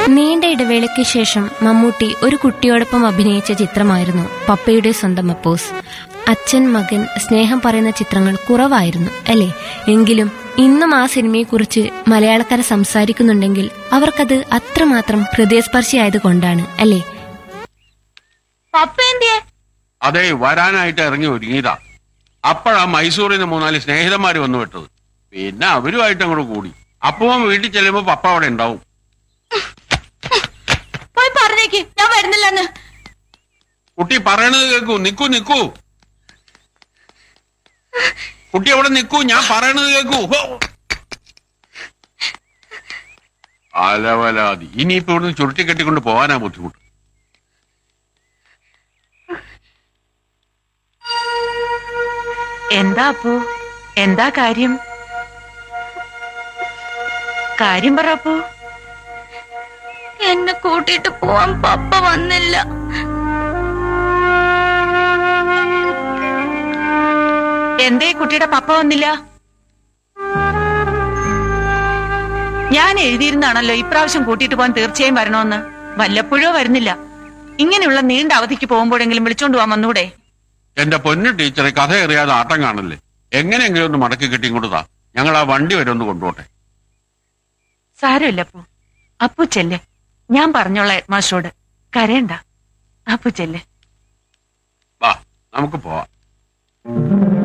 നീണ്ട ഇടവേളയ്ക്ക് ശേഷം മമ്മൂട്ടി ഒരു കുട്ടിയോടൊപ്പം അഭിനയിച്ച ചിത്രമായിരുന്നു പപ്പയുടെ സ്വന്തം അപ്പോസ് അച്ഛൻ മകൻ സ്നേഹം പറയുന്ന ചിത്രങ്ങൾ കുറവായിരുന്നു അല്ലേ എങ്കിലും ഇന്നും ആ സിനിമയെക്കുറിച്ച് മലയാളക്കാരെ സംസാരിക്കുന്നുണ്ടെങ്കിൽ അവർക്കത് അത്രമാത്രം ഹൃദയസ്പർശിയായത് കൊണ്ടാണ് അല്ലേ പപ്പ എന്തിയെ അതെ വരാനായിട്ട് ഇറങ്ങി ഒരുങ്ങിയതാ അപ്പോഴാ മൈസൂരിൽ നിന്ന് മൂന്നാല് സ്നേഹിതന്മാര് വന്നു വിട്ടത് പിന്നെ അവരുമായിട്ട് അങ്ങോട്ട് കൂടി അപ്പവും വീട്ടിൽ ചെല്ലുമ്പോ പപ്പ അവിടെ ഉണ്ടാവും പോയി പറഞ്ഞേക്ക് ഞാൻ വരുന്നില്ലെന്ന് കുട്ടി പറയണത് കേൾക്കൂ നിക്കൂ നിക്കൂ കുട്ടി അവിടെ നിക്കൂ ഞാൻ പറയണത് കേൾക്കൂ ഹോ. അലവലാതി ഇനിയിപ്പോ ഇവിടുന്ന് ചുരുട്ടി കെട്ടിക്കൊണ്ട് പോകാനാ ബുദ്ധിമുട്ട് എന്താ അപ്പു എന്താ കാര്യം കാര്യം പറ അപ്പു എന്നെ കൂട്ടിയിട്ട് പോവാൻ പപ്പ വന്നില്ല എന്തേ കുട്ടിയുടെ പപ്പ വന്നില്ല ഞാൻ എഴുതിയിരുന്നാണല്ലോ ഇപ്രാവശ്യം കൂട്ടിയിട്ട് പോകാൻ തീർച്ചയായും വരണമെന്ന് വല്ലപ്പോഴോ വരുന്നില്ല ഇങ്ങനെയുള്ള നീണ്ട അവധിക്ക് പോകുമ്പോഴെങ്കിലും വിളിച്ചോണ്ട് പോവാൻ വന്നൂടെ എന്റെ പൊന്നു ടീച്ചറെ കഥ അറിയാതെ ആട്ടം കാണല്ലേ എങ്ങനെയെങ്കിലും ഒന്ന് മടക്കി കെട്ടി കൊടുത്താ ഞങ്ങൾ ആ വണ്ടി വരെ ഒന്ന് കൊണ്ടുപോട്ടെ സാരമില്ല അപ്പു അപ്പു ചെല്ല് ഞാൻ പറഞ്ഞോളാം ഹെഡ്മാസ്റ്ററോട് കരയണ്ട അപ്പു ചെല്ല് വാ നമുക്ക് പോവാം